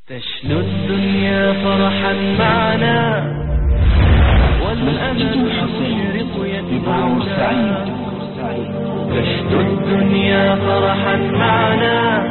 تشنو الدنيا فرحا معنا والأمل المشرق يتبعنا تشنو الدنيا فرحا معنا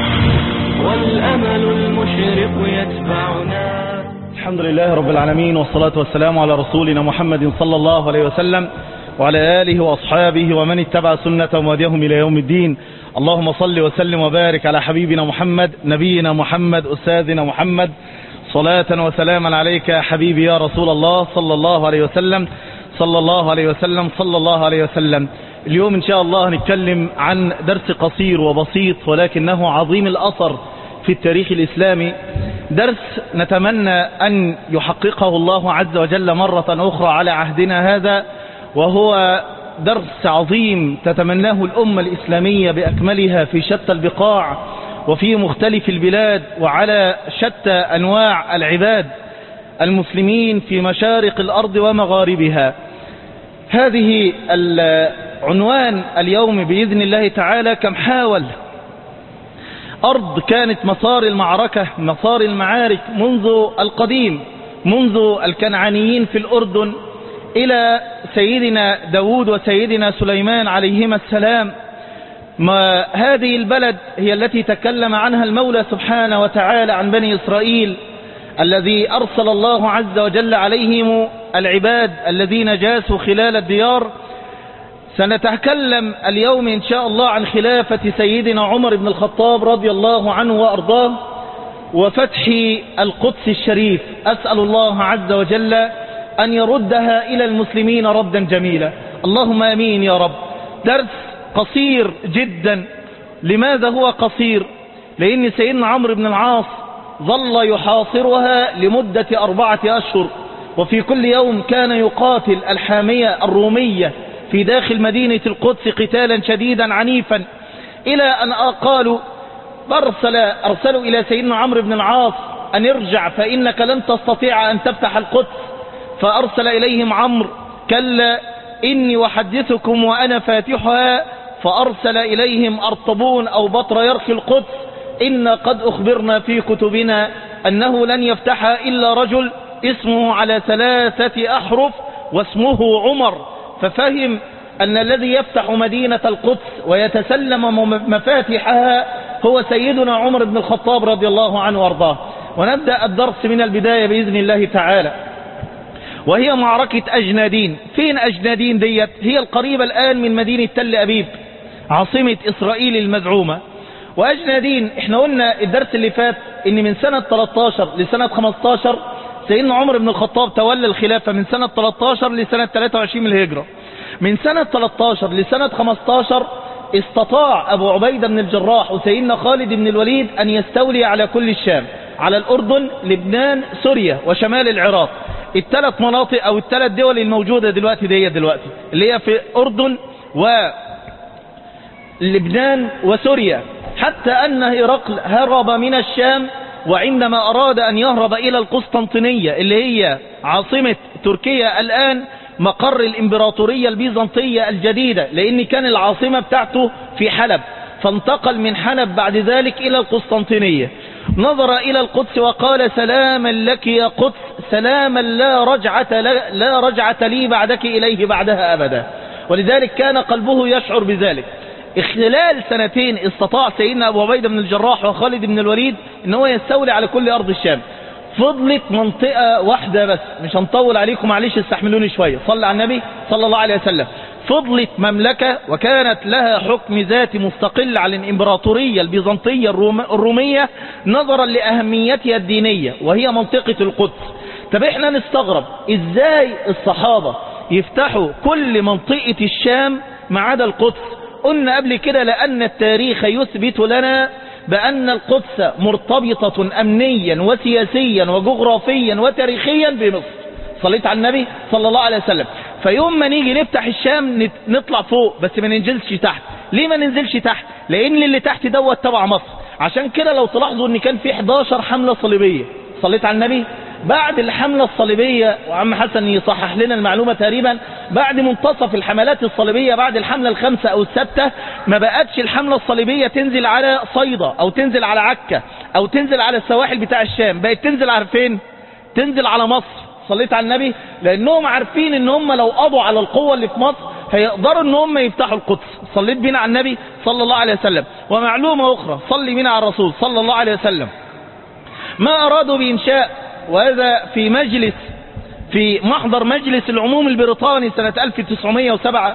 والأمل المشرق يتبعنا الحمد لله رب العالمين والصلاة والسلام على رسولنا محمد صلى الله عليه وسلم وعلى آله وأصحابه ومن اتبع سنة ومديهم إلى يوم الدين اللهم صل وسلم وبارك على حبيبنا محمد نبينا محمد أستاذنا محمد صلاة وسلاما عليك يا حبيبي يا رسول الله صلى الله عليه وسلم صلى الله عليه وسلم صلى الله عليه وسلم اليوم إن شاء الله هنتكلم عن درس قصير وبسيط ولكنه عظيم الأثر في التاريخ الإسلامي درس نتمنى أن يحققه الله عز وجل مرة أخرى على عهدنا هذا وهو درس عظيم تتمناه الأمة الإسلامية بأكملها في شتى البقاع وفي مختلف البلاد وعلى شتى أنواع العباد المسلمين في مشارق الأرض ومغاربها هذه عنوان اليوم بإذن الله تعالى كم حاول أرض كانت مسار المعركة مسار المعارك منذ القديم منذ الكنعانيين في الأردن إلى سيدنا داود وسيدنا سليمان عليهما السلام ما هذه البلد هي التي تكلم عنها المولى سبحانه وتعالى عن بني إسرائيل الذي أرسل الله عز وجل عليهم العباد الذين جاسوا خلال الديار سنتكلم اليوم إن شاء الله عن خلافة سيدنا عمر بن الخطاب رضي الله عنه وأرضاه وفتح القدس الشريف أسأل الله عز وجل أن يردها إلى المسلمين ردا جميلا اللهم أمين يا رب درس قصير جدا لماذا هو قصير لأن سيدنا عمرو بن العاص ظل يحاصرها لمدة أربعة أشهر وفي كل يوم كان يقاتل الحامية الرومية في داخل مدينة القدس قتالا شديدا عنيفا إلى أن قالوا أرسل أرسلوا إلى سيدنا عمرو بن العاص أن ارجع فإنك لن تستطيع أن تفتح القدس فأرسل إليهم عمرو كلا إني وحدثكم وأنا فاتحها فأرسل إليهم أرطبون أو بطريرك القدس إن قد أخبرنا في كتبنا أنه لن يفتحها إلا رجل اسمه على ثلاثة أحرف واسمه عمر ففهم أن الذي يفتح مدينة القدس ويتسلم مفاتحها هو سيدنا عمر بن الخطاب رضي الله عنه وارضاه ونبدأ الدرس من البداية بإذن الله تعالى وهي معركة أجنادين فين أجنادين ديت هي القريبة الآن من مدينة تل أبيب عاصمة إسرائيل المزعومة وأجنادين احنا قلنا الدرس اللي فات ان من سنة 13 لسنة 15 سيدنا عمر بن الخطاب تولى الخلافة من سنة 13 لسنة 23 من الهجرة من سنة 13 لسنة 15 استطاع أبو عبيدة بن الجراح وسيدنا خالد بن الوليد أن يستولي على كل الشام على الأردن لبنان سوريا وشمال العراق الثلاث مناطق أو الثلاث دول الموجودة دلوقتي دي دلوقتي اللي هي في أردن ولبنان وسوريا حتى أن هرقل هرب من الشام وعندما أراد أن يهرب إلى القسطنطينية اللي هي عاصمة تركيا الآن مقر الإمبراطورية البيزنطية الجديدة لأن كان العاصمة بتاعته في حلب فانتقل من حلب بعد ذلك إلى القسطنطينية نظر إلى القدس وقال سلاما لك يا قدس سلاما لا رجعة, لا, لا رجعة لي بعدك إليه بعدها أبدا ولذلك كان قلبه يشعر بذلك خلال سنتين استطاع سيدنا أبو عبيدة بن الجراح وخالد بن الوليد ان هو يستولي على كل أرض الشام فضلت منطقة واحدة بس مش هنطول عليكم معلش استحملوني شوية صلى على النبي صلى الله عليه وسلم فضلت مملكة وكانت لها حكم ذاتي مستقل على الإمبراطورية البيزنطية الرومية نظرا لأهميتها الدينية وهي منطقة القدس طب احنا نستغرب ازاي الصحابة يفتحوا كل منطقة الشام ما عدا القدس قلنا قبل كده لأن التاريخ يثبت لنا بأن القدس مرتبطة أمنيا وسياسيا وجغرافيا وتاريخيا بمصر صليت على النبي صلى الله عليه وسلم فيوم ما نيجي نفتح الشام نطلع فوق بس ما ننزلش تحت ليه ما ننزلش تحت لأن اللي تحت دوت تبع مصر عشان كده لو تلاحظوا ان كان في 11 حملة صليبية صليت على النبي بعد الحملة الصليبية وعم حسن يصحح لنا المعلومة تقريبا بعد منتصف الحملات الصليبية بعد الحملة الخامسة أو السادسة ما بقتش الحملة الصليبية تنزل على صيدا أو تنزل على عكا او تنزل على السواحل بتاع الشام بقت تنزل على فين تنزل على مصر صليت على النبي لانهم عارفين ان هم لو قضوا على القوة اللي في مصر هيقدروا ان هم يفتحوا القدس صليت بينا على النبي صلى الله عليه وسلم ومعلومة اخرى صلي بينا على الرسول صلى الله عليه وسلم ما ارادوا بانشاء وهذا في مجلس في محضر مجلس العموم البريطاني سنة 1907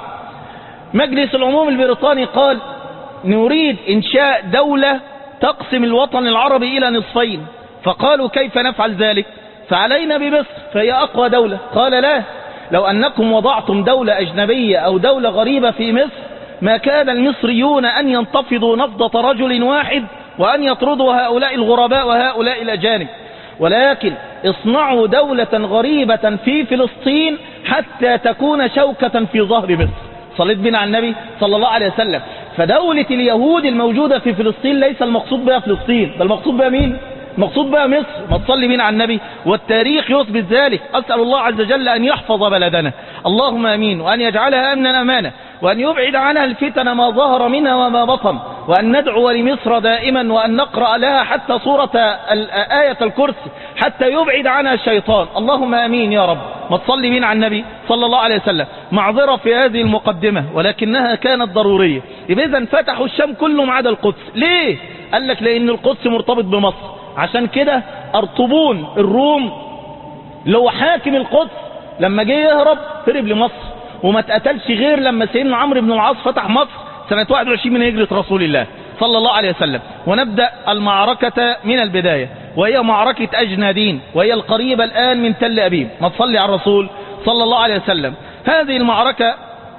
مجلس العموم البريطاني قال نريد إنشاء دولة تقسم الوطن العربي إلى نصفين فقالوا كيف نفعل ذلك فعلينا بمصر فهي أقوى دولة قال لا لو أنكم وضعتم دولة أجنبية أو دولة غريبة في مصر ما كان المصريون أن ينتفضوا نفضة رجل واحد وأن يطردوا هؤلاء الغرباء وهؤلاء الأجانب ولكن اصنعوا دولة غريبة في فلسطين حتى تكون شوكة في ظهر مصر صليت بنا على النبي صلى الله عليه وسلم فدولة اليهود الموجودة في فلسطين ليس المقصود بها فلسطين بل المقصود بها مين مقصود بها مصر ما تصلي بنا على النبي والتاريخ يثبت ذلك أسأل الله عز وجل أن يحفظ بلدنا اللهم أمين وأن يجعلها أمنا أمانة وأن يبعد عنها الفتن ما ظهر منها وما بطن وأن ندعو لمصر دائما وأن نقرأ لها حتى صورة آية الكرسي حتى يبعد عنها الشيطان اللهم أمين يا رب ما تصلي بنا على النبي صلى الله عليه وسلم معذرة في هذه المقدمة ولكنها كانت ضرورية إذا فتحوا الشام كله ما عدا القدس ليه قال لك لأن القدس مرتبط بمصر عشان كده أرطبون الروم اللي هو حاكم القدس لما جه يهرب هرب لمصر وما اتقتلش غير لما سيدنا عمرو بن العاص فتح مصر سنة 21 من هجرة رسول الله صلى الله عليه وسلم ونبدأ المعركة من البداية وهي معركة أجنادين وهي القريبة الآن من تل أبيب ما تصلي على الرسول صلى الله عليه وسلم هذه المعركة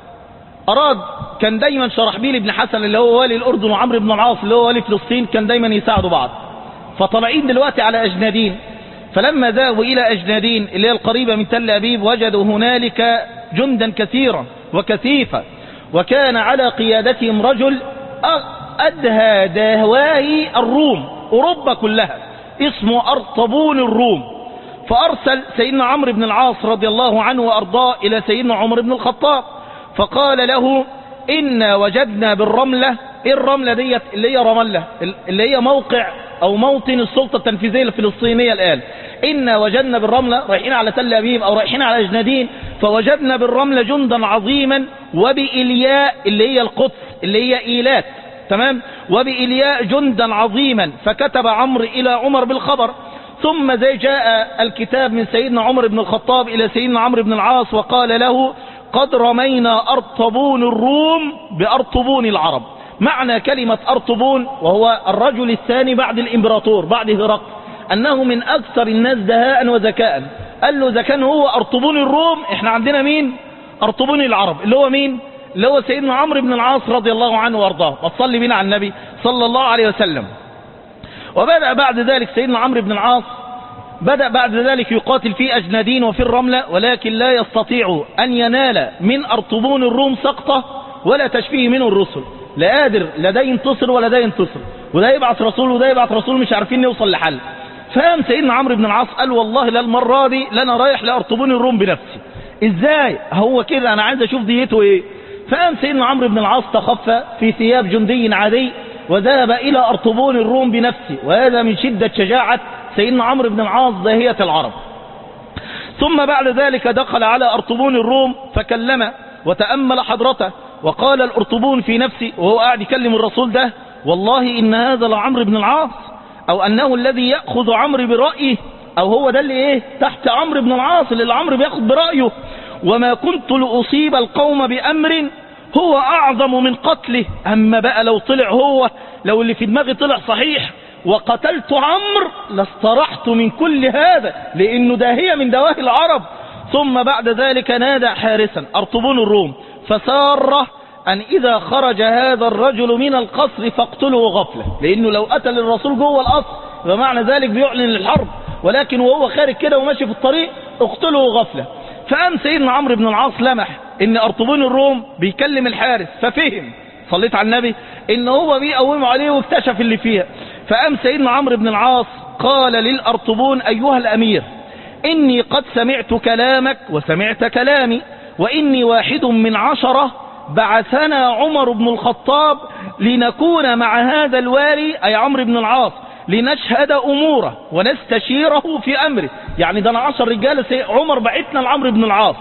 أراد كان دايما شرحبيل بن حسن اللي هو والي الأردن وعمرو بن العاص اللي هو والي فلسطين كان دايما يساعدوا بعض فطلعين دلوقتي على أجنادين فلما ذهبوا إلى أجنادين اللي هي القريبة من تل أبيب وجدوا هنالك جندا كثيرا وكثيفا وكان على قيادتهم رجل أدهى دهواي الروم أوروبا كلها اسمه أرطبون الروم فأرسل سيدنا عمرو بن العاص رضي الله عنه وأرضاه إلى سيدنا عمر بن الخطاب فقال له إنا وجدنا بالرملة إيه الرملة ديت اللي هي رملة اللي هي موقع أو موطن السلطة التنفيذية الفلسطينية الآن إنا وجدنا بالرملة رايحين على تل أبيب أو رايحين على أجنادين فوجدنا بالرملة جندا عظيما وبإلياء اللي هي القدس اللي هي إيلات تمام وبإلياء جندا عظيما فكتب عمرو إلى عمر بالخبر ثم زي جاء الكتاب من سيدنا عمر بن الخطاب إلى سيدنا عمرو بن العاص وقال له قد رمينا أرطبون الروم بأرطبون العرب معنى كلمة أرطبون وهو الرجل الثاني بعد الإمبراطور بعد هرقل أنه من أكثر الناس دهاء وذكاء قال له إذا كان هو أرطبون الروم إحنا عندنا مين أرطبون العرب اللي هو مين اللي هو سيدنا عمرو بن العاص رضي الله عنه وارضاه وصلي بنا على النبي صلى الله عليه وسلم وبدأ بعد ذلك سيدنا عمرو بن العاص بدأ بعد ذلك يقاتل في أجنادين وفي الرملة ولكن لا يستطيع أن ينال من أرطبون الروم سقطة ولا تشفيه منه الرسل لا قادر لا ده ينتصر ولا ده ينتصر وده يبعث رسول وده يبعث رسول مش عارفين نوصل لحل فهم سيدنا عمرو بن العاص قال والله لا المرة دي لا انا رايح لأرطبون الروم بنفسي ازاي هو كده انا عايز اشوف ديته ايه فقام سيدنا عمرو بن العاص تخفى في ثياب جندي عادي وذهب إلى أرطبون الروم بنفسه وهذا من شدة شجاعة سيدنا عمرو بن العاص داهية العرب ثم بعد ذلك دخل على أرطبون الروم فكلم وتأمل حضرته وقال الأرطبون في نفسه وهو قاعد يكلم الرسول ده والله إن هذا لعمرو بن العاص أو أنه الذي يأخذ عمرو برأيه أو هو ده اللي إيه تحت عمرو بن العاص اللي عمرو بياخد برأيه وما كنت لأصيب القوم بأمر هو أعظم من قتله أما بقى لو طلع هو لو اللي في دماغي طلع صحيح وقتلت عمرو لاسترحت من كل هذا لأنه داهية من دواهي العرب ثم بعد ذلك نادى حارسا أرطبون الروم فسار أن إذا خرج هذا الرجل من القصر فاقتله غفلة لأنه لو قتل الرسول جوه القصر فمعنى ذلك بيعلن الحرب ولكن وهو خارج كده وماشي في الطريق اقتله غفلة فقام سيدنا عمرو بن العاص لمح ان ارطبون الروم بيكلم الحارس ففهم صليت على النبي ان هو بيقوموا عليه واكتشف اللي فيها فقام سيدنا عمرو بن العاص قال للارطبون ايها الامير اني قد سمعت كلامك وسمعت كلامي واني واحد من عشرة بعثنا عمر بن الخطاب لنكون مع هذا الوالي اي عمرو بن العاص لنشهد أموره ونستشيره في أمره يعني ده أنا عشر رجالة سي- عمر بعتنا لعمرو بن العاص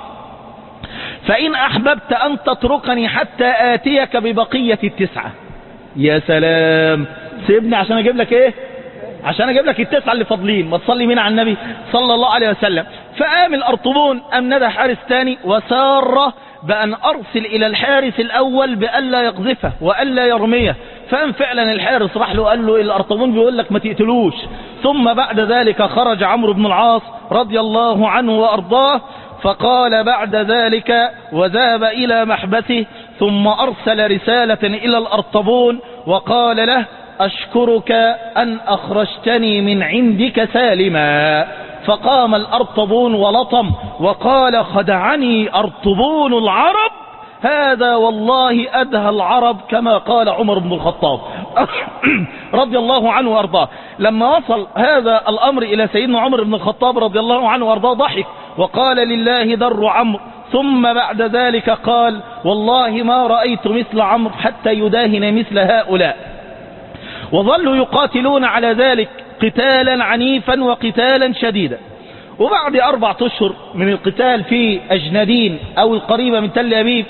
فإن أحببت أن تتركني حتى آتيك ببقية التسعة يا سلام سيبني عشان أجيب لك إيه عشان أجيب لك التسعة اللي فاضلين ما تصلي مين على النبي صلى الله عليه وسلم فقام الأرطبون أم ندى حارس تاني وسار بأن أرسل إلى الحارس الأول بألا يقذفه وألا يرميه فقام فعلا الحارس راح له قال له الأرطبون بيقول لك ما تقتلوش ثم بعد ذلك خرج عمرو بن العاص رضي الله عنه وأرضاه فقال بعد ذلك وذهب إلى محبسه ثم أرسل رسالة إلى الأرطبون وقال له أشكرك أن أخرجتني من عندك سالما فقام الأرطبون ولطم وقال خدعني أرطبون العرب هذا والله أدهى العرب كما قال عمر بن الخطاب رضي الله عنه وأرضاه لما وصل هذا الأمر إلى سيدنا عمر بن الخطاب رضي الله عنه وأرضاه ضحك وقال لله در عمرو ثم بعد ذلك قال والله ما رأيت مثل عمرو حتى يداهن مثل هؤلاء وظلوا يقاتلون على ذلك قتالا عنيفا وقتالا شديدا وبعد أربعة أشهر من القتال في أجنادين أو القريبة من تل أبيب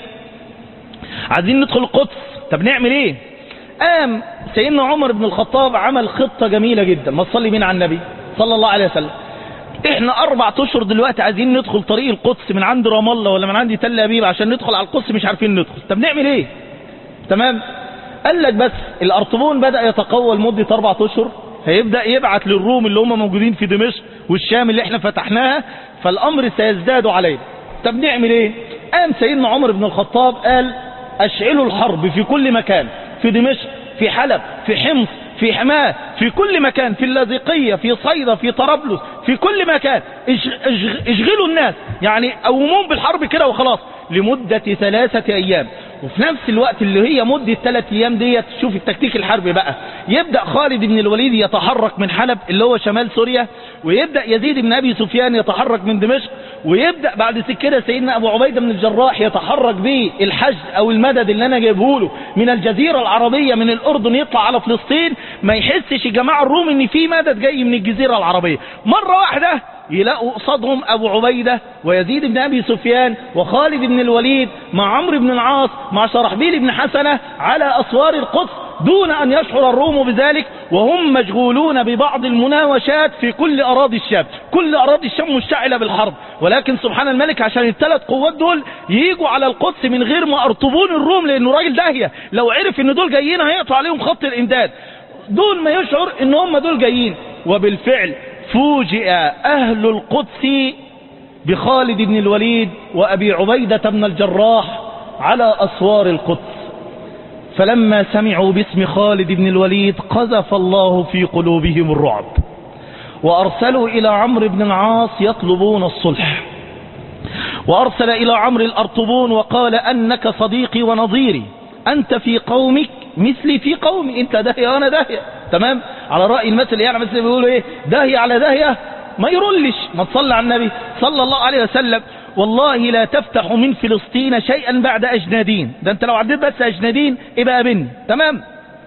عايزين ندخل القدس طب نعمل ايه قام سيدنا عمر بن الخطاب عمل خطة جميلة جدا ما تصلي بينا على النبي صلى الله عليه وسلم احنا اربع اشهر دلوقتي عايزين ندخل طريق القدس من عند رام الله ولا من عند تل ابيب عشان ندخل على القدس مش عارفين ندخل طب نعمل ايه تمام قال لك بس الارطبون بدأ يتقوى لمدة اربع اشهر هيبدأ يبعت للروم اللي هم موجودين في دمشق والشام اللي احنا فتحناها فالامر سيزداد علينا طب نعمل ايه قام سيدنا عمر بن الخطاب قال اشعلوا الحرب في كل مكان في دمشق في حلب في حمص في حماه في كل مكان في اللاذقية في صيدا في طرابلس في كل مكان اش- اش- اشغلوا الناس يعني قوموهم بالحرب كده وخلاص لمدة ثلاثة ايام وفي نفس الوقت اللي هي مدة ثلاث ايام ديت شوف التكتيك الحربي بقى يبدأ خالد بن الوليد يتحرك من حلب اللي هو شمال سوريا ويبدأ يزيد بن ابي سفيان يتحرك من دمشق ويبدأ بعد كده سيدنا ابو عبيدة بن الجراح يتحرك بالحشد او المدد اللي انا جايبه له من الجزيرة العربية من الاردن يطلع على فلسطين ما يحسش الجماعة الروم ان في مدد جاي من الجزيرة العربية مرة واحدة يلاقوا قصادهم ابو عبيدة ويزيد بن ابي سفيان وخالد بن الوليد مع عمرو بن العاص مع شرحبيل بن حسنة على اسوار القدس دون ان يشعر الروم بذلك وهم مشغولون ببعض المناوشات في كل اراضي الشام كل اراضي الشام مشتعلة بالحرب ولكن سبحان الملك عشان الثلاث قوات دول يجوا على القدس من غير ما ارطبون الروم لانه راجل داهية لو عرف ان دول جايين هيقطع عليهم خط الامداد دون ما يشعر ان هم دول جايين وبالفعل فوجئ اهل القدس بخالد بن الوليد وابي عبيدة بن الجراح على اسوار القدس فلما سمعوا باسم خالد بن الوليد قذف الله في قلوبهم الرعب وارسلوا الى عمرو بن العاص يطلبون الصلح وارسل الى عمرو الارطبون وقال انك صديقي ونظيري انت في قومك مثلي في قومي انت داهية وانا داهية تمام على رأي المثل يعني مثل بيقولوا ايه داهية على داهية ما يرلش ما تصلى على النبي صلى الله عليه وسلم والله لا تفتح من فلسطين شيئا بعد أجنادين ده انت لو عديت بس أجنادين ابقى بن تمام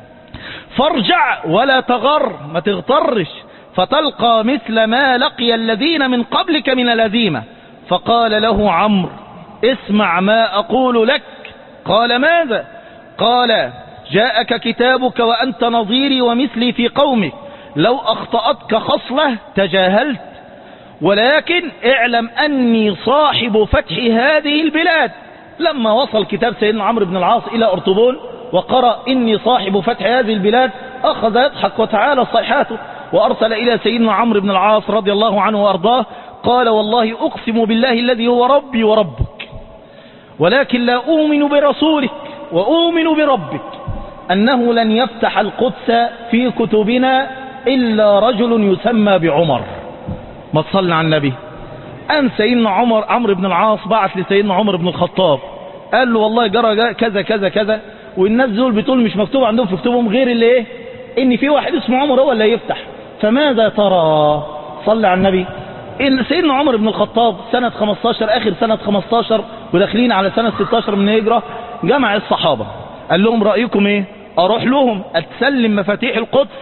فارجع ولا تغر ما تغترش فتلقى مثل ما لقي الذين من قبلك من الأذيمة فقال له عمرو اسمع ما أقول لك قال ماذا قال جاءك كتابك وأنت نظيري ومثلي في قومك لو أخطأتك خصلة تجاهلت ولكن اعلم أني صاحب فتح هذه البلاد لما وصل كتاب سيدنا عمرو بن العاص إلى أرطبول وقرأ إني صاحب فتح هذه البلاد أخذ يضحك وتعالى صيحاته وأرسل إلى سيدنا عمرو بن العاص رضي الله عنه وأرضاه قال والله أقسم بالله الذي هو ربي وربك ولكن لا أؤمن برسولك وأؤمن بربك أنه لن يفتح القدس في كتبنا إلا رجل يسمى بعمر ما تصلنا على النبي أن سيدنا عمر عمرو بن العاص بعث لسيدنا عمر بن الخطاب قال له والله جرى كذا كذا كذا والناس دول بتقول مش مكتوب عندهم في كتبهم غير اللي ايه ان في واحد اسمه عمر هو اللي يفتح فماذا ترى صلى على النبي إن سيدنا عمر بن الخطاب سنة 15 آخر سنة 15 وداخلين على سنة 16 من الهجرة جمع الصحابة قال لهم رأيكم ايه اروح لهم اتسلم مفاتيح القدس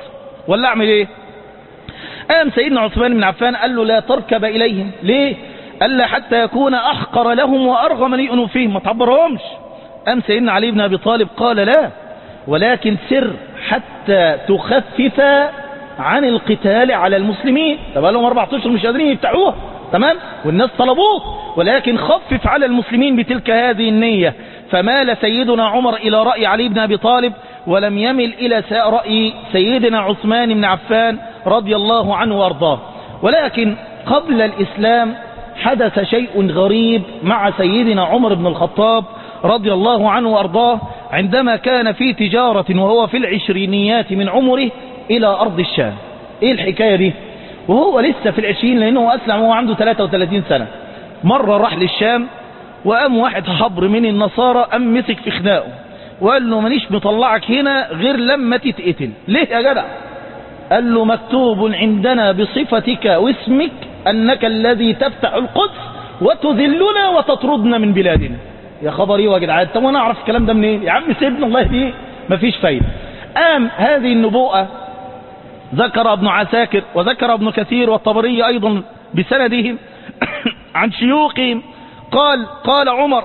ولا اعمل ايه قام سيدنا عثمان بن عفان قال له لا تركب اليهم ليه قال له حتى يكون احقر لهم وارغم لانوفهم ما تعبرهمش قام سيدنا علي بن ابي طالب قال لا ولكن سر حتى تخفف عن القتال على المسلمين طب لهم اربع اشهر مش قادرين يفتحوها تمام والناس طلبوه ولكن خفف على المسلمين بتلك هذه النية فمال سيدنا عمر إلى رأي علي بن أبي طالب ولم يمل إلى رأي سيدنا عثمان بن عفان رضي الله عنه وارضاه ولكن قبل الإسلام حدث شيء غريب مع سيدنا عمر بن الخطاب رضي الله عنه وارضاه عندما كان في تجارة وهو في العشرينيات من عمره إلى أرض الشام إيه الحكاية دي وهو لسه في العشرين لأنه أسلم وهو عنده 33 سنة مرة راح للشام وقام واحد حبر من النصارى قام مسك في خناقه وقال له مانيش مطلعك هنا غير لما تتقتل ليه يا جدع قال له مكتوب عندنا بصفتك واسمك أنك الذي تفتح القدس وتذلنا وتطردنا من بلادنا يا خبر ايه يا جدعان طب وانا اعرف الكلام ده منين يا عم سيدنا الله يهديه مفيش فايده قام هذه النبوءه ذكر ابن عساكر وذكر ابن كثير والطبري ايضا بسندهم عن شيوخهم قال قال عمر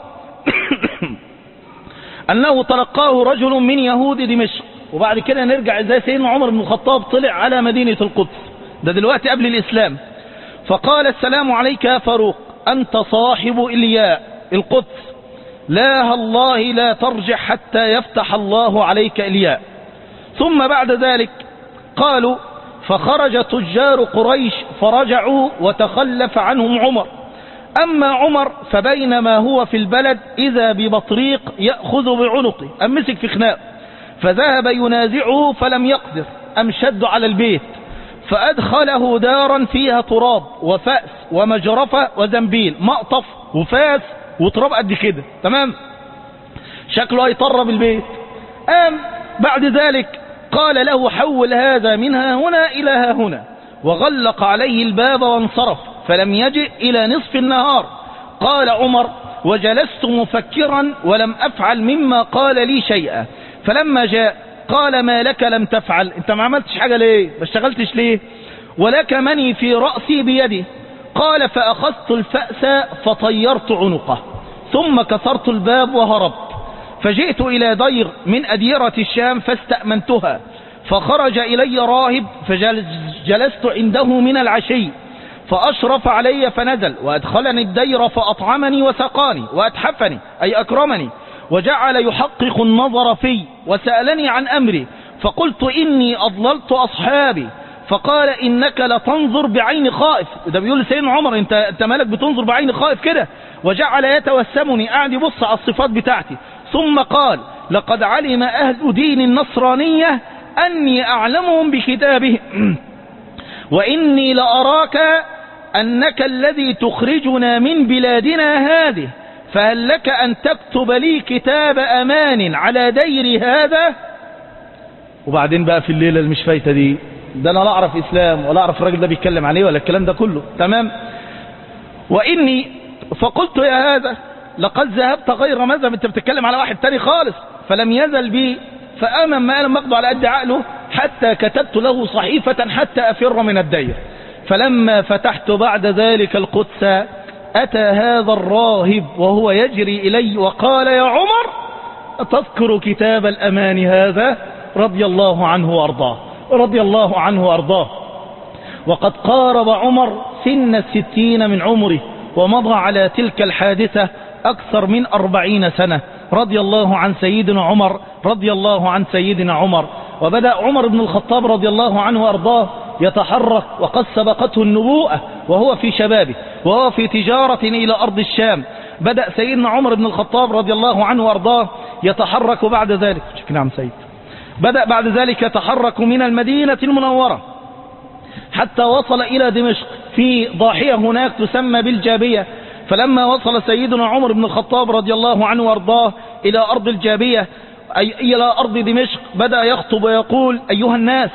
انه تلقاه رجل من يهود دمشق وبعد كده نرجع ازاي سيدنا عمر بن الخطاب طلع على مدينه القدس ده دلوقتي قبل الاسلام فقال السلام عليك يا فاروق انت صاحب الياء القدس لا الله لا ترجع حتى يفتح الله عليك الياء ثم بعد ذلك قالوا فخرج تجار قريش فرجعوا وتخلف عنهم عمر أما عمر فبينما هو في البلد إذا ببطريق يأخذ بعنقه أم مسك في خناق فذهب ينازعه فلم يقدر أم شد على البيت فأدخله دارا فيها تراب وفأس ومجرفة وزنبيل مقطف وفاس وتراب قد كده تمام شكله هيطرب البيت قام بعد ذلك قال له حول هذا منها هنا إلى ها هنا وغلق عليه الباب وانصرف فلم يجئ إلى نصف النهار قال عمر وجلست مفكرا ولم أفعل مما قال لي شيئا فلما جاء قال ما لك لم تفعل انت ما عملتش حاجة ليه ما اشتغلتش ليه ولك مني في رأسي بيدي قال فأخذت الفأس فطيرت عنقه ثم كسرت الباب وهربت فجئت إلى دير من أديرة الشام فاستأمنتها فخرج إلي راهب فجلست عنده من العشي فأشرف علي فنزل وأدخلني الدير فأطعمني وسقاني وأتحفني أي أكرمني وجعل يحقق النظر في وسألني عن أمري فقلت إني أضللت أصحابي فقال إنك لتنظر بعين خائف ده بيقول سيدنا عمر انت, انت مالك بتنظر بعين خائف كده وجعل يتوسمني قاعد يبص على الصفات بتاعتي ثم قال لقد علم أهل دين النصرانية أني أعلمهم بكتابه وإني لأراك أنك الذي تخرجنا من بلادنا هذه فهل لك أن تكتب لي كتاب أمان على دير هذا وبعدين بقى في الليلة المش فايتة دي ده أنا لا أعرف إسلام ولا أعرف الراجل ده بيتكلم عليه ولا الكلام ده كله تمام وإني فقلت يا هذا لقد ذهبت غير مذهب انت بتتكلم على واحد تاني خالص فلم يزل بي فآمن ما لم أقضى على قد عقله حتى كتبت له صحيفة حتى أفر من الدير فلما فتحت بعد ذلك القدس أتى هذا الراهب وهو يجري إلي وقال يا عمر تذكر كتاب الأمان هذا رضي الله عنه وأرضاه رضي الله عنه وأرضاه وقد قارب عمر سن الستين من عمره ومضى على تلك الحادثة أكثر من أربعين سنة رضي الله عن سيدنا عمر رضي الله عن سيدنا عمر وبدأ عمر بن الخطاب رضي الله عنه وأرضاه يتحرك وقد سبقته النبوءة وهو في شبابه وهو في تجارة إلى أرض الشام بدأ سيدنا عمر بن الخطاب رضي الله عنه وأرضاه يتحرك بعد ذلك نعم سيد بدأ بعد ذلك يتحرك من المدينة المنورة حتى وصل إلى دمشق في ضاحية هناك تسمى بالجابية فلما وصل سيدنا عمر بن الخطاب رضي الله عنه وارضاه إلى أرض الجابية أي إلى أرض دمشق بدأ يخطب ويقول أيها الناس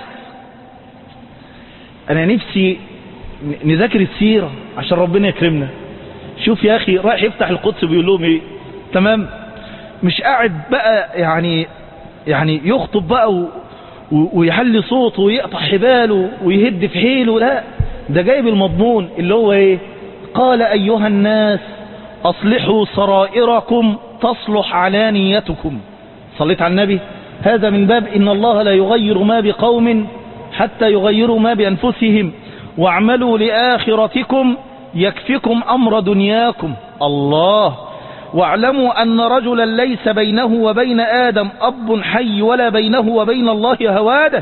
أنا نفسي نذاكر السيرة عشان ربنا يكرمنا شوف يا أخي رايح يفتح القدس بيقول لهم إيه تمام مش قاعد بقى يعني يعني يخطب بقى و و- ويعلي صوته ويقطع حباله ويهد في حيله لا ده جايب المضمون اللي هو ايه قال ايها الناس اصلحوا سرائركم تصلح علانيتكم صليت على النبي هذا من باب ان الله لا يغير ما بقوم حتى يغيروا ما بانفسهم واعملوا لاخرتكم يكفكم امر دنياكم الله واعلموا أن رجلا ليس بينه وبين آدم أب حي ولا بينه وبين الله هواده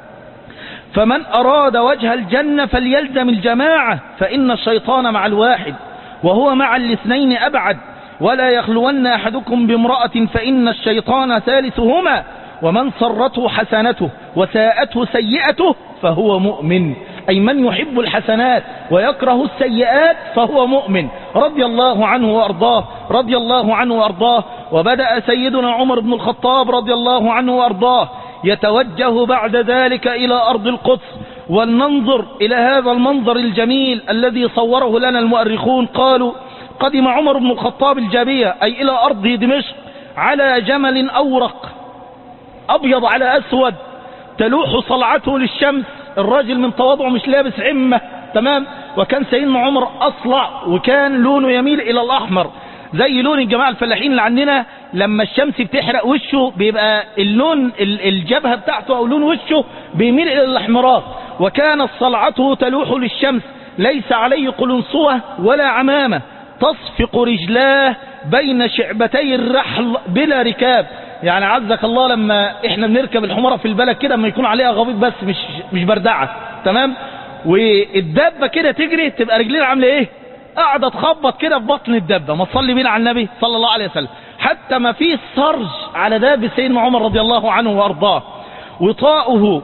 فمن أراد وجه الجنة فليلزم الجماعة فإن الشيطان مع الواحد وهو مع الاثنين أبعد ولا يخلون أحدكم بامرأة فإن الشيطان ثالثهما ومن سرته حسنته وساءته سيئته فهو مؤمن أي من يحب الحسنات ويكره السيئات فهو مؤمن رضي الله عنه وأرضاه رضي الله عنه وأرضاه وبدأ سيدنا عمر بن الخطاب رضي الله عنه وأرضاه يتوجه بعد ذلك إلى أرض القدس ولننظر إلى هذا المنظر الجميل الذي صوره لنا المؤرخون قالوا قدم عمر بن الخطاب الجابية أي إلى أرض دمشق على جمل أورق أبيض على أسود تلوح صلعته للشمس الراجل من تواضعه مش لابس عمة تمام وكان سيدنا عمر أصلع وكان لونه يميل إلى الأحمر زي لون الجماعة الفلاحين اللي عندنا لما الشمس بتحرق وشه بيبقى اللون ال- الجبهة بتاعته أو لون وشه بيميل إلى الأحمرات وكانت صلعته تلوح للشمس ليس عليه قلنصوة ولا عمامة تصفق رجلاه بين شعبتي الرحل بلا ركاب يعني عزك الله لما احنا بنركب الحمارة في البلد كده لما يكون عليها غبيط بس مش مش بردعة تمام والدابة كده تجري تبقى رجلين عاملة ايه قاعدة تخبط كده في بطن الدابة ما تصلي بينا على النبي صلى الله عليه وسلم حتى ما في سرج على داب سيدنا عمر رضي الله عنه وارضاه وطاؤه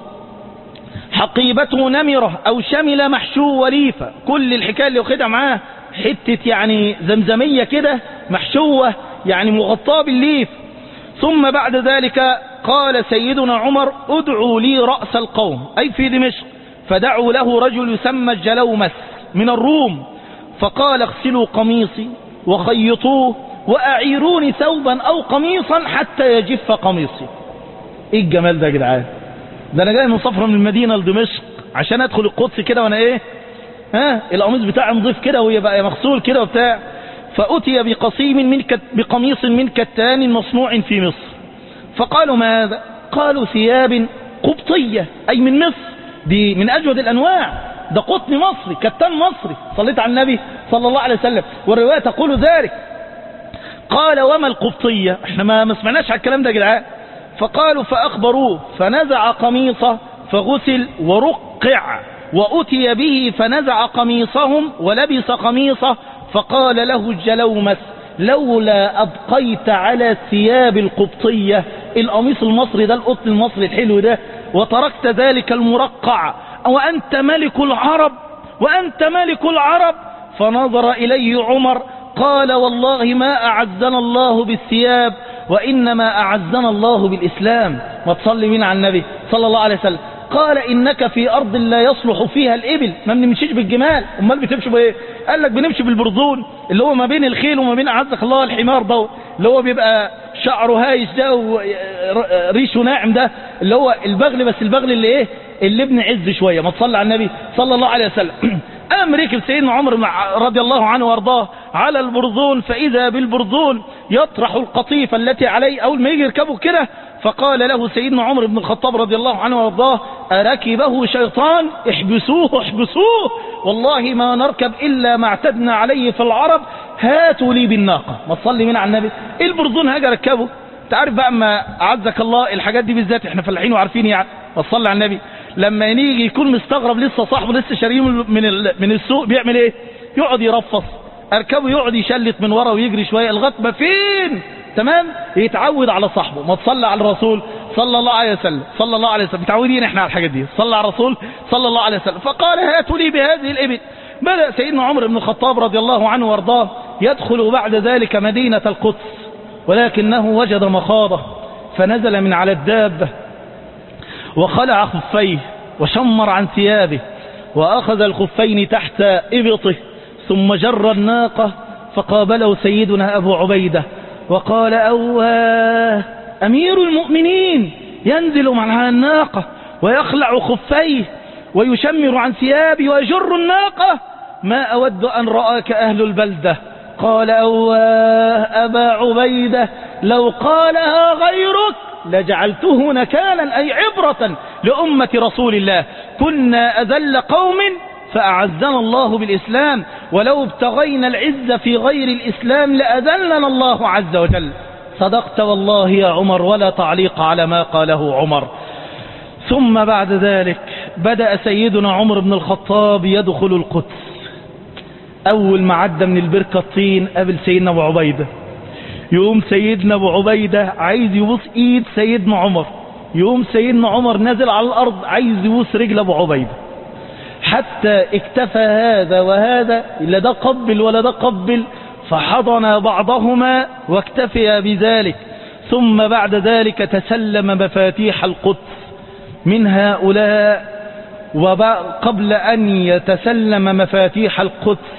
حقيبته نمرة أو شمل محشو وليفة كل الحكاية اللي واخدها معاه حتة يعني زمزمية كده محشوة يعني مغطاة بالليف ثم بعد ذلك قال سيدنا عمر ادعوا لي رأس القوم أي في دمشق فدعوا له رجل يسمى الجلومس من الروم فقال اغسلوا قميصي وخيطوه وأعيروني ثوبا أو قميصا حتى يجف قميصي ايه الجمال ده يا جدعان ده انا جاي من سفره من المدينه لدمشق عشان ادخل القدس كده وانا ايه ها القميص بتاعي نضيف كده ويبقى مغسول كده وبتاع فأتي بقصيم من كت بقميص من كتان مصنوع في مصر فقالوا ماذا قالوا ثياب قبطية أي من مصر دي من أجود الأنواع ده قطن مصري كتان مصري صليت على النبي صلى الله عليه وسلم والرواية تقول ذلك قال وما القبطية احنا ما ما سمعناش على الكلام ده يا جدعان فقالوا فأخبروه فنزع قميصه فغسل ورقع وأتي به فنزع قميصهم ولبس قميصه فقال له الجلومس لولا أبقيت على الثياب القبطية القميص المصري ده القطن المصري الحلو ده وتركت ذلك المرقع وأنت ملك العرب وأنت ملك العرب فنظر إليه عمر قال والله ما أعزنا الله بالثياب وإنما أعزنا الله بالإسلام ما تصلي بينا على النبي صلى الله عليه وسلم قال إنك في أرض لا يصلح فيها الإبل ما بنمشيش بالجمال أمال بتمشي بإيه قال لك بنمشي بالبرزون اللي هو ما بين الخيل وما بين أعزك الله الحمار ده اللي هو بيبقى شعره هايش ده وريشه ناعم ده اللي هو البغل بس البغل اللي إيه اللي ابن عز شوية ما تصلي على النبي صلى الله عليه وسلم قام ركب سيدنا عمر رضي الله عنه وارضاه على البرزون فإذا بالبرزون يطرح القطيفة التي عليه أول ما يجي يركبه كده فقال له سيدنا عمر بن الخطاب رضي الله عنه وارضاه أركبه شيطان احبسوه احبسوه والله ما نركب إلا ما اعتدنا عليه في العرب هاتوا لي بالناقة ما تصلي من على النبي ايه البرزون هاجي اركبه تعرف بقى اما اعزك الله الحاجات دي بالذات احنا فلاحين وعارفين يعني ما تصلي على النبي لما يجي يكون مستغرب لسه صاحبه لسه شاريه من من السوق بيعمل ايه يقعد يرفص اركبه يقعد يشلت من ورا ويجري شويه لغايه ما فين تمام يتعود على صاحبه ما تصلى على الرسول صلى الله عليه وسلم صلى الله عليه وسلم متعودين احنا على الحاجات دي صلى على الرسول صلى الله عليه وسلم فقال هاتوا لي بهذه الابل بدأ سيدنا عمر بن الخطاب رضي الله عنه وارضاه يدخل بعد ذلك مدينة القدس ولكنه وجد مخاضة فنزل من على الدابة وخلع خفيه وشمر عن ثيابه وأخذ الخفين تحت إبطه ثم جر الناقة فقابله سيدنا أبو عبيدة وقال أواه أمير المؤمنين ينزل من على الناقة ويخلع خفيه ويشمر عن ثيابه ويجر الناقة ما أود أن رآك أهل البلدة قال أواه أبا عبيدة لو قالها غيرك لجعلته نكالا أي عبرة لأمة رسول الله كنا أذل قوم فأعزنا الله بالإسلام ولو ابتغينا العز في غير الإسلام لأذلنا الله عز وجل صدقت والله يا عمر ولا تعليق على ما قاله عمر ثم بعد ذلك بدأ سيدنا عمر بن الخطاب يدخل القدس أول ما عدى من البركة الطين قابل سيدنا أبو عبيدة يقوم سيدنا أبو عبيدة عايز يبوس إيد سيدنا عمر يقوم سيدنا عمر نازل على الأرض عايز يبوس رجل أبو عبيدة حتى اكتفى هذا وهذا لا ده قبل ولا ده قبل فحضن بعضهما واكتفي بذلك ثم بعد ذلك تسلم مفاتيح القدس من هؤلاء وقبل أن يتسلم مفاتيح القدس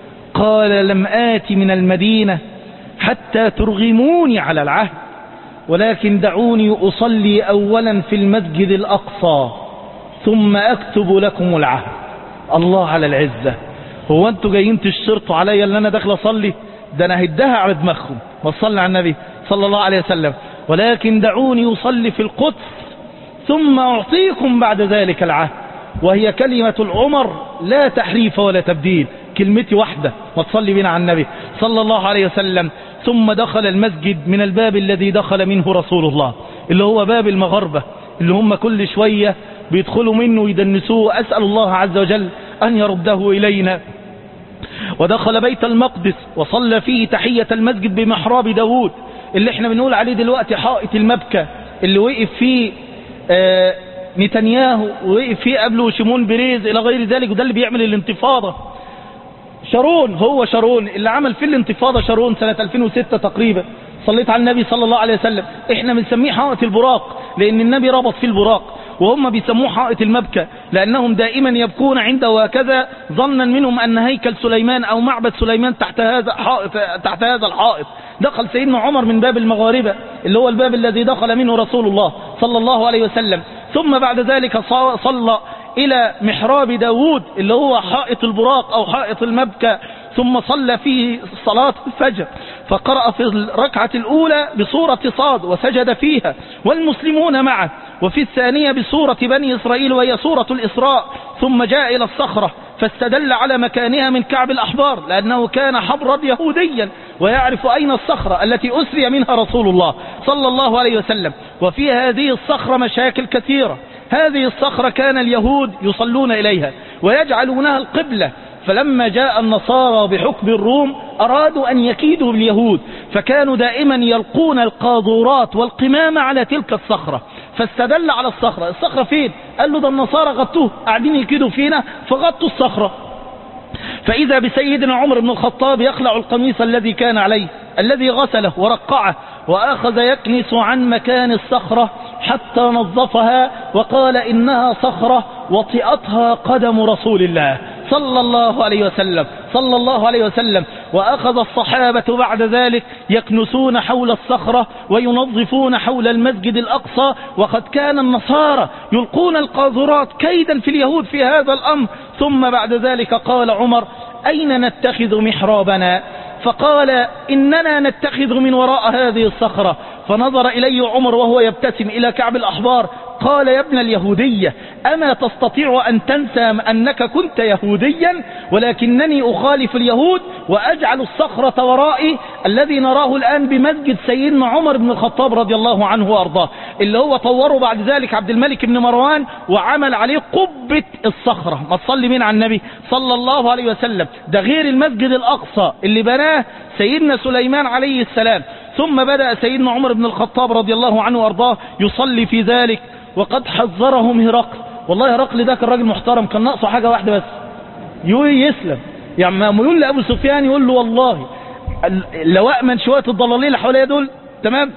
قال لم آت من المدينة حتى ترغموني على العهد ولكن دعوني أصلي أولا في المسجد الأقصى ثم أكتب لكم العهد الله على العزة هو أنتوا جايين تشترطوا عليا اللي أنا داخل أصلي ده أنا هدها على دماغكم وصلنا على النبي صلى الله عليه وسلم ولكن دعوني أصلي في القدس ثم أعطيكم بعد ذلك العهد وهي كلمة العمر لا تحريف ولا تبديل كلمتي واحدة وتصلي بنا على النبي صلى الله عليه وسلم ثم دخل المسجد من الباب الذي دخل منه رسول الله اللي هو باب المغربة اللي هم كل شوية بيدخلوا منه ويدنسوه أسأل الله عز وجل أن يرده إلينا ودخل بيت المقدس وصلى فيه تحية المسجد بمحراب داود اللي احنا بنقول عليه دلوقتي حائط المبكى اللي وقف فيه آه نتنياهو ووقف فيه قبله شيمون بريز إلى غير ذلك وده اللي بيعمل الانتفاضة شارون هو شارون اللي عمل فيه الانتفاضة شارون سنة 2006 تقريبا صليت على النبي صلى الله عليه وسلم احنا بنسميه حائط البراق لان النبي ربط فيه البراق وهم بيسموه حائط المبكى لانهم دائما يبكون عنده وكذا ظنا منهم ان هيكل سليمان او معبد سليمان تحت هذا حائط تحت هذا الحائط دخل سيدنا عمر من باب المغاربة اللي هو الباب الذي دخل منه رسول الله صلى الله عليه وسلم ثم بعد ذلك صلى إلى محراب داود اللي هو حائط البراق أو حائط المبكى ثم صلى فيه صلاة الفجر فقرأ في الركعة الأولى بصورة صاد وسجد فيها والمسلمون معه وفي الثانية بصورة بني إسرائيل وهي صورة الإسراء ثم جاء إلى الصخرة فاستدل على مكانها من كعب الأحبار لأنه كان حبرا يهوديا ويعرف أين الصخرة التي أسري منها رسول الله صلى الله عليه وسلم وفي هذه الصخرة مشاكل كثيرة هذه الصخرة كان اليهود يصلون إليها ويجعلونها القبلة فلما جاء النصارى بحكم الروم أرادوا أن يكيدوا باليهود فكانوا دائما يلقون القاذورات والقمامة على تلك الصخرة فاستدل على الصخرة الصخرة فين قال له ده النصارى غطوه قاعدين يكيدوا فينا فغطوا الصخرة فإذا بسيدنا عمر بن الخطاب يخلع القميص الذي كان عليه الذي غسله ورقعه وأخذ يكنس عن مكان الصخرة حتى نظفها وقال إنها صخرة وطئتها قدم رسول الله صلى الله عليه وسلم صلى الله عليه وسلم وأخذ الصحابة بعد ذلك يكنسون حول الصخرة وينظفون حول المسجد الأقصى وقد كان النصارى يلقون القاذورات كيدا في اليهود في هذا الأمر ثم بعد ذلك قال عمر أين نتخذ محرابنا فقال إننا نتخذ من وراء هذه الصخرة فنظر إلي عمر وهو يبتسم إلى كعب الأحبار قال يا ابن اليهودية أما تستطيع أن تنسى أنك كنت يهوديا ولكنني أخالف اليهود وأجعل الصخرة ورائي الذي نراه الآن بمسجد سيدنا عمر بن الخطاب رضي الله عنه وأرضاه اللي هو طوره بعد ذلك عبد الملك بن مروان وعمل عليه قبة الصخرة ما تصلي مين على النبي صلى الله عليه وسلم ده غير المسجد الأقصى اللي بناه سيدنا سليمان عليه السلام ثم بدأ سيدنا عمر بن الخطاب رضي الله عنه وأرضاه يصلي في ذلك وقد حذرهم هرقل والله هرقل ده كان راجل محترم كان ناقصه حاجة واحدة بس يقول يسلم يعني ما يقول لأبو سفيان يقول له والله لو أأمن شوية الضلالين اللي حواليا دول تمام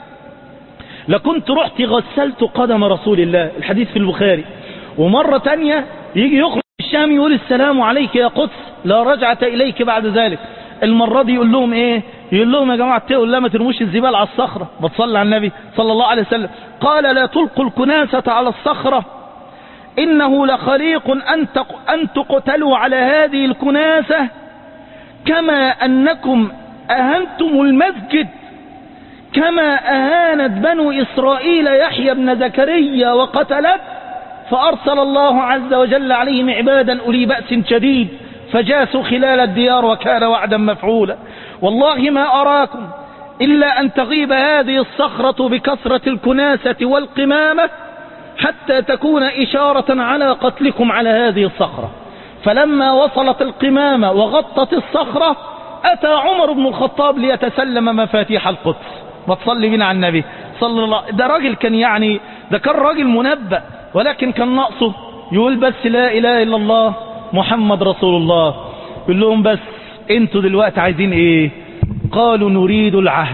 لكنت رحت غسلت قدم رسول الله الحديث في البخاري ومرة تانية يجي يخرج الشام يقول السلام عليك يا قدس لا رجعت إليك بعد ذلك المرة دي يقول لهم ايه يقول لهم يا جماعة اتقوا الله ما ترموش الزبال على الصخرة بتصلي على النبي صلى الله عليه وسلم قال لا تلقوا الكناسة على الصخرة إنه لخليق أن, تق أن تقتلوا على هذه الكناسة كما أنكم أهنتم المسجد كما أهانت بنو إسرائيل يحيى بن زكريا وقتلت فأرسل الله عز وجل عليهم عبادا أولي بأس شديد فجاسوا خلال الديار وكان وعدا مفعولا والله ما أراكم إلا أن تغيب هذه الصخرة بكثرة الكناسة والقمامة حتى تكون إشارة على قتلكم على هذه الصخرة فلما وصلت القمامة وغطت الصخرة أتى عمر بن الخطاب ليتسلم مفاتيح القدس ما تصلي بنا على النبي صلى الله ده راجل كان يعني ده كان راجل منبأ ولكن كان ناقصه يقول بس لا إله إلا الله محمد رسول الله يقول لهم بس انتوا دلوقتي عايزين ايه قالوا نريد العهد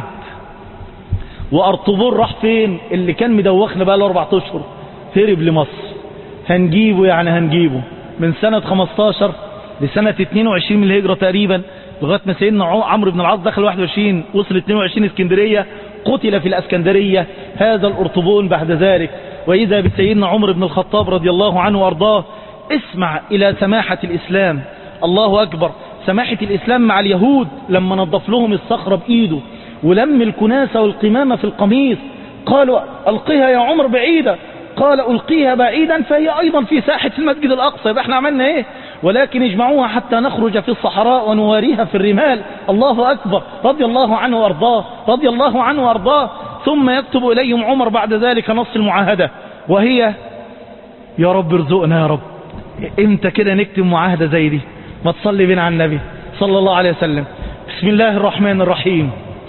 وارطبور راح فين اللي كان مدوخنا بقى له اربع اشهر هرب لمصر هنجيبه يعني هنجيبه من سنة 15 لسنة 22 من الهجرة تقريبا لغاية ما سيدنا عمرو بن العاص دخل 21 وصل 22 اسكندرية قتل في الاسكندرية هذا الارطبون بعد ذلك وإذا بسيدنا عمر بن الخطاب رضي الله عنه وارضاه اسمع إلى سماحة الإسلام الله أكبر سماحة الإسلام مع اليهود لما نظف لهم الصخرة بإيده ولم الكناسة والقمامة في القميص قالوا ألقيها يا عمر بعيدة قال ألقيها بعيدا فهي أيضا في ساحة المسجد الأقصى يبقى احنا عملنا ايه ولكن اجمعوها حتى نخرج في الصحراء ونواريها في الرمال الله أكبر رضي الله عنه وارضاه رضي الله عنه وارضاه ثم يكتب إليهم عمر بعد ذلك نص المعاهدة وهي يا رب ارزقنا يا رب امتى كده نكتب معاهدة زي دي ما تصلي بنا على النبي صلى الله عليه وسلم بسم الله الرحمن الرحيم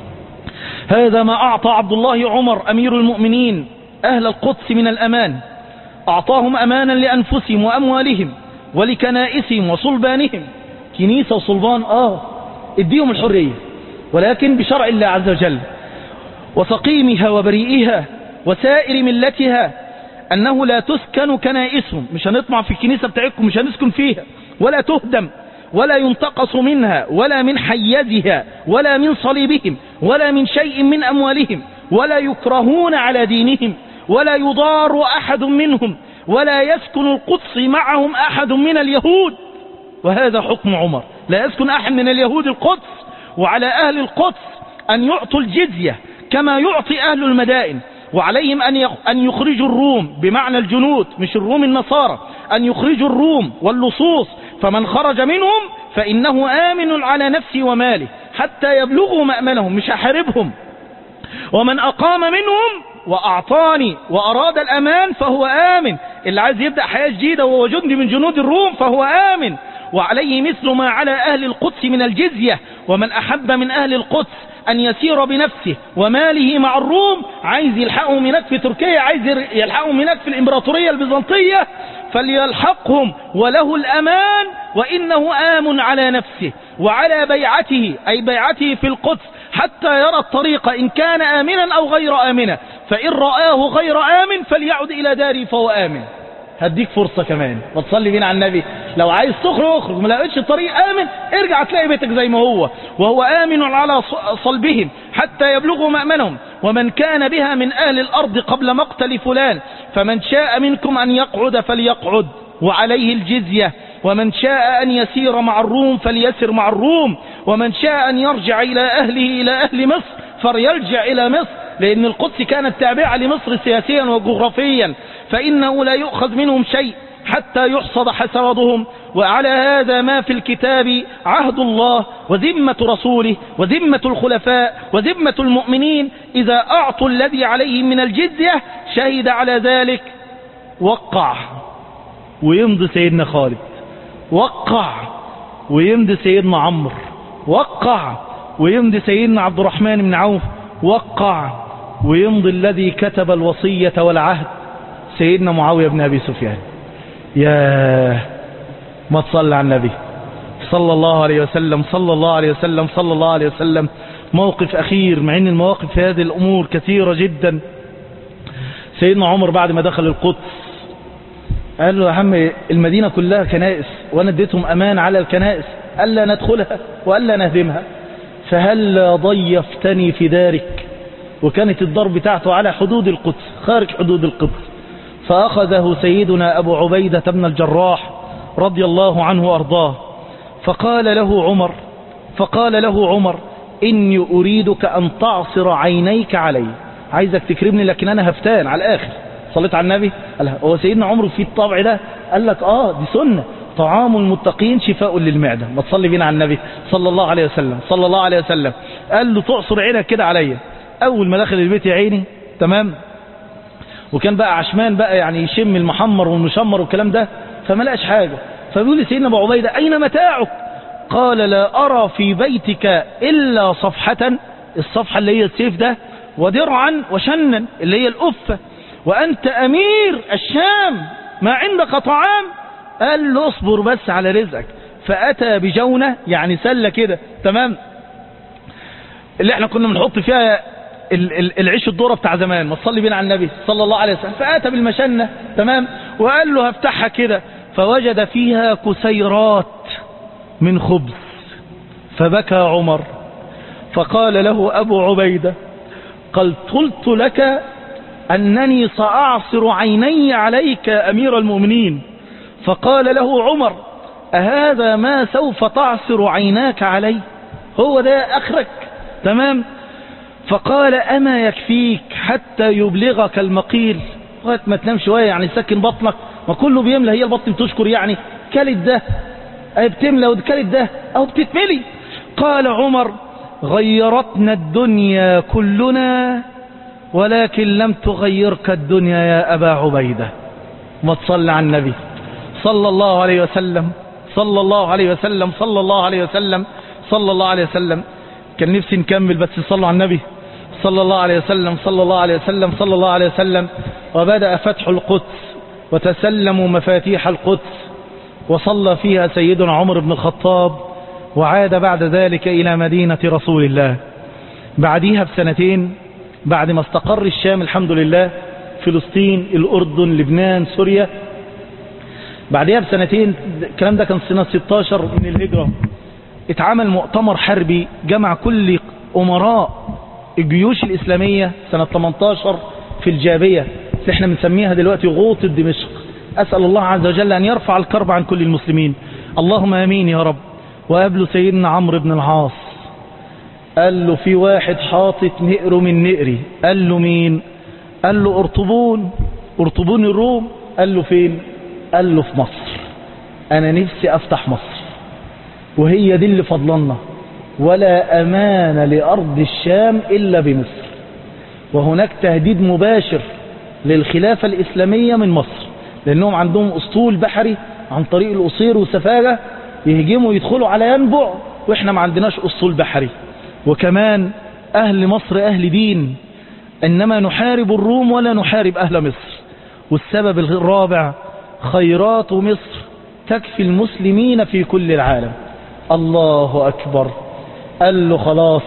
هذا ما أعطى عبد الله عمر أمير المؤمنين أهل القدس من الأمان أعطاهم أمانا لأنفسهم وأموالهم ولكنائسهم وصلبانهم كنيسة وصلبان آه اديهم الحرية ولكن بشرع الله عز وجل وسقيمها وبريئها وسائر ملتها أنه لا تسكن كنائسهم مش هنطمع في الكنيسة بتاعتكم مش هنسكن فيها ولا تهدم ولا ينتقص منها ولا من حيزها ولا من صليبهم ولا من شيء من أموالهم ولا يكرهون على دينهم ولا يضار أحد منهم ولا يسكن القدس معهم أحد من اليهود وهذا حكم عمر لا يسكن أحد من اليهود القدس وعلى أهل القدس أن يعطوا الجزية كما يعطي أهل المدائن وعليهم أن أن يخرجوا الروم بمعنى الجنود مش الروم النصارى أن يخرجوا الروم واللصوص فمن خرج منهم فإنه آمن على نفسه وماله حتى يبلغوا مأمنهم مش هحاربهم ومن أقام منهم وأعطاني وأراد الأمان فهو آمن اللي عايز يبدأ حياة جديدة وهو جندي من جنود الروم فهو آمن وعليه مثل ما على أهل القدس من الجزية ومن أحب من أهل القدس أن يسير بنفسه وماله مع الروم عايز يلحقهم هناك في تركيا عايز يلحقهم هناك في الإمبراطورية البيزنطية فليلحقهم وله الأمان وإنه آمن على نفسه وعلى بيعته أي بيعته في القدس حتى يرى الطريق إن كان آمنا أو غير آمنا فإن رآه غير آمن فليعد إلى داره فهو آمن هديك فرصة كمان وتصلي بينا على النبي لو عايز تخرج اخرج ما لقيتش الطريق آمن ارجع تلاقي بيتك زي ما هو وهو آمن على صلبهم حتى يبلغوا مأمنهم ومن كان بها من أهل الأرض قبل مقتل فلان فمن شاء منكم أن يقعد فليقعد وعليه الجزية ومن شاء أن يسير مع الروم فليسر مع الروم ومن شاء أن يرجع إلى أهله إلى أهل مصر فليرجع إلى مصر لأن القدس كانت تابعة لمصر سياسيا وجغرافيا فإنه لا يؤخذ منهم شيء حتى يحصد حسادهم وعلى هذا ما في الكتاب عهد الله وذمة رسوله وذمة الخلفاء وذمة المؤمنين إذا أعطوا الذي عليهم من الجزية شهد على ذلك وقع ويمضي سيدنا خالد وقع ويمضي سيدنا عمرو وقع ويمضي سيدنا عبد الرحمن بن عوف وقع ويمضي الذي كتب الوصية والعهد سيدنا معاوية بن أبي سفيان يا ما تصلى على النبي صلى الله عليه وسلم صلى الله عليه وسلم صلى الله عليه وسلم موقف أخير مع أن المواقف في هذه الأمور كثيرة جدا سيدنا عمر بعد ما دخل القدس قال له يا عم المدينة كلها كنائس وانا اديتهم امان على الكنائس الا ندخلها والا نهدمها فهل ضيفتني في دارك وكانت الضرب بتاعته على حدود القدس خارج حدود القدس فأخذه سيدنا أبو عبيدة بن الجراح رضي الله عنه وأرضاه فقال له عمر فقال له عمر إني أريدك أن تعصر عينيك علي عايزك تكرمني لكن أنا هفتان على الآخر صليت على النبي قال هو سيدنا عمر في الطبع ده قال لك آه دي سنة طعام المتقين شفاء للمعدة ما تصلي بينا على النبي صلى الله عليه وسلم صلى الله عليه وسلم قال له تعصر عينك كده عليا أول ما دخل البيت يا عيني تمام وكان بقى عشمان بقى يعني يشم المحمر والمشمر والكلام ده فما لقاش حاجة فبيقول لسيدنا ابو عبيدة أين متاعك قال لا أرى في بيتك إلا صفحة الصفحة اللي هي السيف ده ودرعا وشنا اللي هي الأفة وأنت أمير الشام ما عندك طعام قال له اصبر بس على رزقك فأتى بجونة يعني سلة كده تمام اللي احنا كنا بنحط فيها ال- ال- العيش الدورة بتاع زمان ما تصلي بينا على النبي صلى الله عليه وسلم فأتى بالمشنة تمام وقال له هفتحها كده فوجد فيها كسيرات من خبز فبكى عمر فقال له أبو عبيدة قال قلت لك أنني سأعصر عيني عليك يا أمير المؤمنين فقال له عمر أهذا ما سوف تعصر عيناك علي هو ده أخرك تمام فقال أما يكفيك حتى يبلغك المقيل لغاية ما تنام شوية يعني سكن بطنك ما كله بيملى هي البطن بتشكر يعني كلت ده أي بتملى وكلت ده أو بتتملي قال عمر غيرتنا الدنيا كلنا ولكن لم تغيرك الدنيا يا أبا عبيدة ما تصلي على النبي صلى الله عليه وسلم صلى الله عليه وسلم صلى الله عليه وسلم صلى الله عليه وسلم كان نفسي نكمل بس صلوا على النبي صلى الله عليه وسلم صلى الله عليه وسلم صلى الله عليه وسلم وبدأ فتح القدس وتسلموا مفاتيح القدس وصلى فيها سيدنا عمر بن الخطاب وعاد بعد ذلك إلى مدينة رسول الله بعديها بسنتين بعد ما استقر الشام الحمد لله فلسطين الأردن لبنان سوريا بعدها بسنتين الكلام ده كان سنة 16 من الهجرة اتعمل مؤتمر حربي جمع كل أمراء الجيوش الإسلامية سنة 18 في الجابية اللي احنا بنسميها دلوقتي غوطة دمشق أسأل الله عز وجل أن يرفع الكرب عن كل المسلمين اللهم أمين يا رب وقابله سيدنا عمرو بن العاص قال له في واحد حاطط نقره من نقري قال له مين قال له أرطبون أرطبون الروم قال له فين قال له في مصر أنا نفسي أفتح مصر وهي دي اللي فضلنا ولا أمان لأرض الشام إلا بمصر وهناك تهديد مباشر للخلافة الإسلامية من مصر لأنهم عندهم أسطول بحري عن طريق القصير والسفاجة يهجموا يدخلوا على ينبع وإحنا ما عندناش أسطول بحري وكمان أهل مصر أهل دين إنما نحارب الروم ولا نحارب أهل مصر والسبب الرابع خيرات مصر تكفي المسلمين في كل العالم الله أكبر قال له خلاص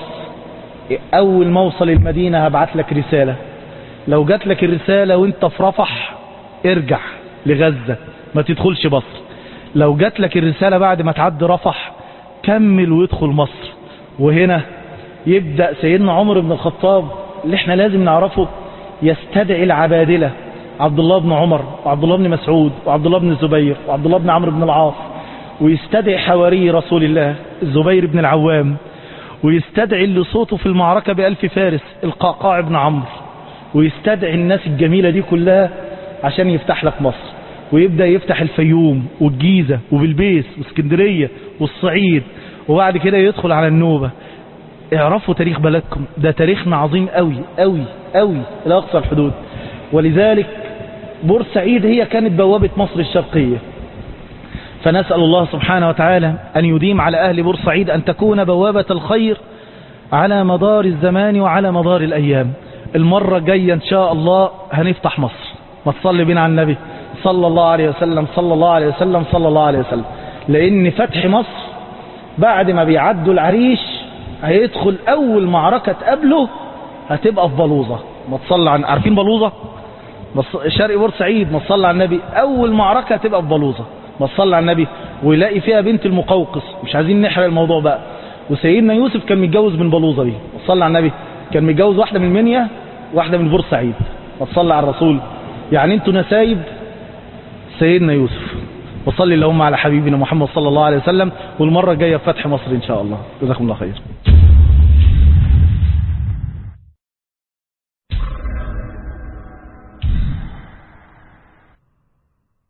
أول ما اوصل المدينة هبعت لك رسالة لو جات لك الرسالة وانت في رفح ارجع لغزة ما تدخلش مصر لو جات لك الرسالة بعد ما تعدي رفح كمل وادخل مصر وهنا يبدأ سيدنا عمر بن الخطاب اللي احنا لازم نعرفه يستدعي العبادلة عبد الله بن عمر وعبد الله بن مسعود وعبد الله بن الزبير وعبد الله بن عمرو بن العاص ويستدعي حواري رسول الله الزبير بن العوام ويستدعي اللي صوته في المعركة بألف فارس القعقاع بن عمرو ويستدعي الناس الجميلة دي كلها عشان يفتح لك مصر ويبدأ يفتح الفيوم والجيزة وبالبيس واسكندرية والصعيد وبعد كده يدخل على النوبة اعرفوا تاريخ بلدكم ده تاريخنا عظيم قوي قوي قوي إلى أقصى الحدود ولذلك بورسعيد هي كانت بوابة مصر الشرقية فنسأل الله سبحانه وتعالى أن يديم على أهل بورسعيد أن تكون بوابة الخير على مدار الزمان وعلى مدار الأيام المرة الجاية إن شاء الله هنفتح مصر ما تصلي بنا على النبي صلى الله عليه وسلم صلى الله عليه وسلم صلى الله عليه وسلم لأن فتح مصر بعد ما بيعدوا العريش هيدخل أول معركة تقابله هتبقى في بلوزة ما تصلي عن عارفين بلوزة بص- شرق بورسعيد ما تصلي على النبي أول معركة هتبقى في بلوزة ما تصلي على النبي ويلاقي فيها بنت المقوقس مش عايزين نحرق الموضوع بقى وسيدنا يوسف كان متجوز من بلوزة دي ما تصلي على النبي كان متجوز واحدة من المنيا واحدة من بورسعيد وصلي على الرسول يعني انتوا نسايب سيدنا يوسف وصلي اللهم على حبيبنا محمد صلى الله عليه وسلم والمرة الجاية في فتح مصر ان شاء الله جزاكم الله خير